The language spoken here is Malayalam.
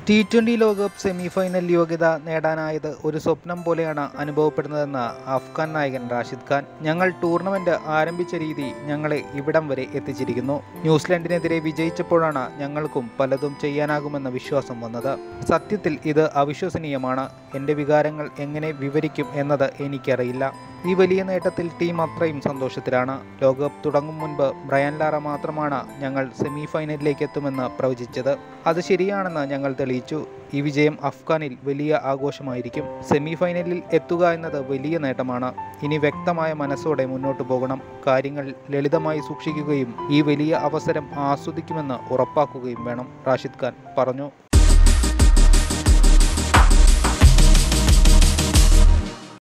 ടി ട്വൻ്റി ലോകകപ്പ് സെമി ഫൈനൽ യോഗ്യത നേടാനായത് ഒരു സ്വപ്നം പോലെയാണ് അനുഭവപ്പെടുന്നതെന്ന് അഫ്ഗാൻ നായകൻ റാഷിദ് ഖാൻ ഞങ്ങൾ ടൂർണമെന്റ് ആരംഭിച്ച രീതി ഞങ്ങളെ ഇവിടം വരെ എത്തിച്ചിരിക്കുന്നു ന്യൂസിലൻഡിനെതിരെ വിജയിച്ചപ്പോഴാണ് ഞങ്ങൾക്കും പലതും ചെയ്യാനാകുമെന്ന വിശ്വാസം വന്നത് സത്യത്തിൽ ഇത് അവിശ്വസനീയമാണ് എൻ്റെ വികാരങ്ങൾ എങ്ങനെ വിവരിക്കും എന്നത് എനിക്കറിയില്ല ഈ വലിയ നേട്ടത്തിൽ ടീം അത്രയും സന്തോഷത്തിലാണ് ലോകകപ്പ് തുടങ്ങും മുൻപ് ബ്രയൻ ലാറ മാത്രമാണ് ഞങ്ങൾ സെമി ഫൈനലിലേക്ക് എത്തുമെന്ന് പ്രവചിച്ചത് അത് ശരിയാണെന്ന് ഞങ്ങൾ തെളിയിച്ചു ഈ വിജയം അഫ്ഗാനിൽ വലിയ ആഘോഷമായിരിക്കും സെമി ഫൈനലിൽ എത്തുക എന്നത് വലിയ നേട്ടമാണ് ഇനി വ്യക്തമായ മനസ്സോടെ മുന്നോട്ട് പോകണം കാര്യങ്ങൾ ലളിതമായി സൂക്ഷിക്കുകയും ഈ വലിയ അവസരം ആസ്വദിക്കുമെന്ന് ഉറപ്പാക്കുകയും വേണം റാഷിദ് ഖാൻ പറഞ്ഞു